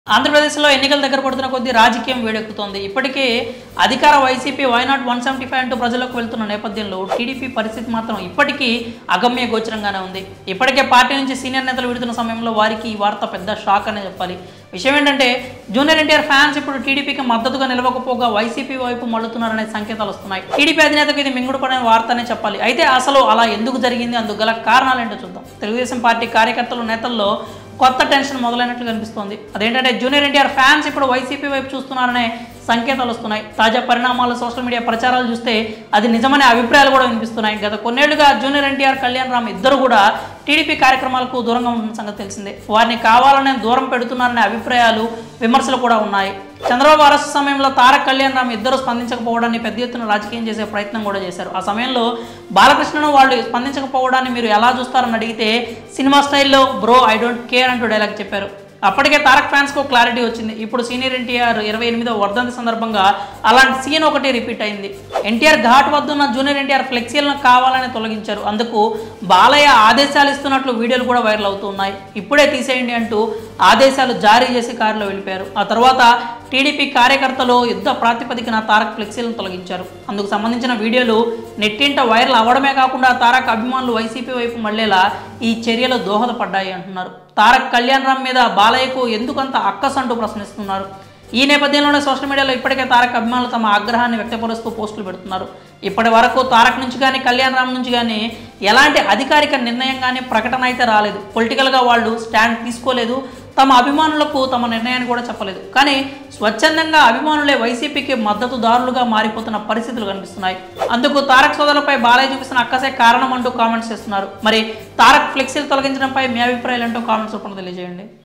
ఆంధ్రప్రదేశ్లో ఎన్నికల దగ్గర పడుతున్న కొద్దీ రాజకీయం వేడెక్కుతోంది ఇప్పటికే అధికార YCP why not one seventy five అంటూ ప్రజలకు వెళ్తున్న నేపథ్యంలో టీడీపీ పరిస్థితి మాత్రం ఇప్పటికీ అగమ్య గోచరంగానే ఉంది ఇప్పటికే పార్టీ నుంచి సీనియర్ నేతలు విడుతున్న సమయంలో వారికి ఈ వార్త పెద్ద షాక్ అనే చెప్పాలి విషయం ఏంటంటే జూనియర్ ఎన్టీఆర్ ఫ్యాన్స్ ఇప్పుడు టీడీపీకి మద్దతుగా నిలవకపోగా వైసీపీ వైపు మళ్ళుతున్నారనే సంకేతాలు వస్తున్నాయి టీడీపీ అధినేతకు ఇది మింగుడు పడిన వార్తనే చెప్పాలి అయితే అసలు అలా ఎందుకు జరిగింది అందుకు గల కారణాలు ఏంటో చూద్దాం తెలుగుదేశం పార్టీ కార్యకర్తలు నేతల్లో కొత్త టెన్షన్ మొదలైనట్లు కనిపిస్తోంది అదేంటంటే జూనియర్ ఎన్టీఆర్ ఫ్యాన్స్ ఇప్పుడు వైసీపీ వైపు చూస్తున్నారనే సంకేతాలు వస్తున్నాయి తాజా పరిణామాలు సోషల్ మీడియా ప్రచారాలు చూస్తే అది నిజమనే అభిప్రాయాలు కూడా వినిపిస్తున్నాయి గత కొన్నేళ్లుగా జూనియర్ ఎన్టీఆర్ కళ్యాణ్ రామ్ ఇద్దరు కూడా టీడీపీ కార్యక్రమాలకు దూరంగా ఉంటున్న సంగతి తెలిసిందే వారిని కావాలనే దూరం పెడుతున్నారనే అభిప్రాయాలు విమర్శలు కూడా ఉన్నాయి చంద్రబాబు అరెస్ట్ సమయంలో తారక్ కళ్యాణ్ రామ్ ఇద్దరు స్పందించకపోవడాన్ని పెద్ద ఎత్తున రాజకీయం చేసే ప్రయత్నం కూడా చేశారు ఆ సమయంలో బాలకృష్ణను వాళ్ళు స్పందించకపోవడాన్ని మీరు ఎలా చూస్తారని అడిగితే సినిమా స్టైల్లో బ్రో ఐ డోంట్ కేర్ అంటూ డైలాగ్ చెప్పారు అప్పటికే తారక్ ఫ్యాన్స్కు క్లారిటీ వచ్చింది ఇప్పుడు సీనియర్ ఎన్టీఆర్ ఇరవై ఎనిమిదో వర్ధంతి సందర్భంగా అలాంటి సీన్ ఒకటి రిపీట్ అయింది ఎన్టీఆర్ ఘాట్ వద్ద ఉన్న జూనియర్ ఎన్టీఆర్ ఫ్లెక్సీలను కావాలని తొలగించారు అందుకు బాలయ్య ఆదేశాలు ఇస్తున్నట్లు వీడియోలు కూడా వైరల్ అవుతున్నాయి ఇప్పుడే తీసేయండి అంటూ ఆదేశాలు జారీ చేసి కారులో వెళ్ళిపోయారు ఆ తర్వాత టీడీపీ కార్యకర్తలు యుద్ధ ప్రాతిపదికన తారక్ ఫ్లెక్సీలను తొలగించారు అందుకు సంబంధించిన వీడియోలు నెట్టింట వైరల్ అవ్వడమే కాకుండా తారక్ అభిమానులు వైసీపీ వైపు మళ్ళేలా ఈ చర్యలు దోహదపడ్డాయి అంటున్నారు తారక్ కళ్యాణ్ రామ్ మీద బాలయ్యకు ఎందుకంత అక్కస్ అంటూ ప్రశ్నిస్తున్నారు ఈ నేపథ్యంలోనే సోషల్ మీడియాలో ఇప్పటికే తారక్ అభిమానులు తమ ఆగ్రహాన్ని వ్యక్తపరుస్తూ పోస్టులు పెడుతున్నారు ఇప్పటి వరకు తారక్ నుంచి కానీ కళ్యాణ్ రామ్ నుంచి కానీ ఎలాంటి అధికారిక నిర్ణయం కానీ ప్రకటన అయితే రాలేదు పొలిటికల్గా వాళ్ళు స్టాండ్ తీసుకోలేదు తమ అభిమానులకు తమ నిర్ణయాన్ని కూడా చెప్పలేదు కానీ స్వచ్ఛందంగా అభిమానులే వైసీపీకి మద్దతుదారులుగా మారిపోతున్న పరిస్థితులు కనిపిస్తున్నాయి అందుకు తారక్ సోదరులపై బాలయ్య చూపిస్తున్న అక్కసే కారణం అంటూ కామెంట్స్ చేస్తున్నారు మరి తారక్ ఫ్లెక్సీలు తొలగించడంపై మీ అభిప్రాయాలు ఏంటో కామెంట్స్ రూపంలో తెలియజేయండి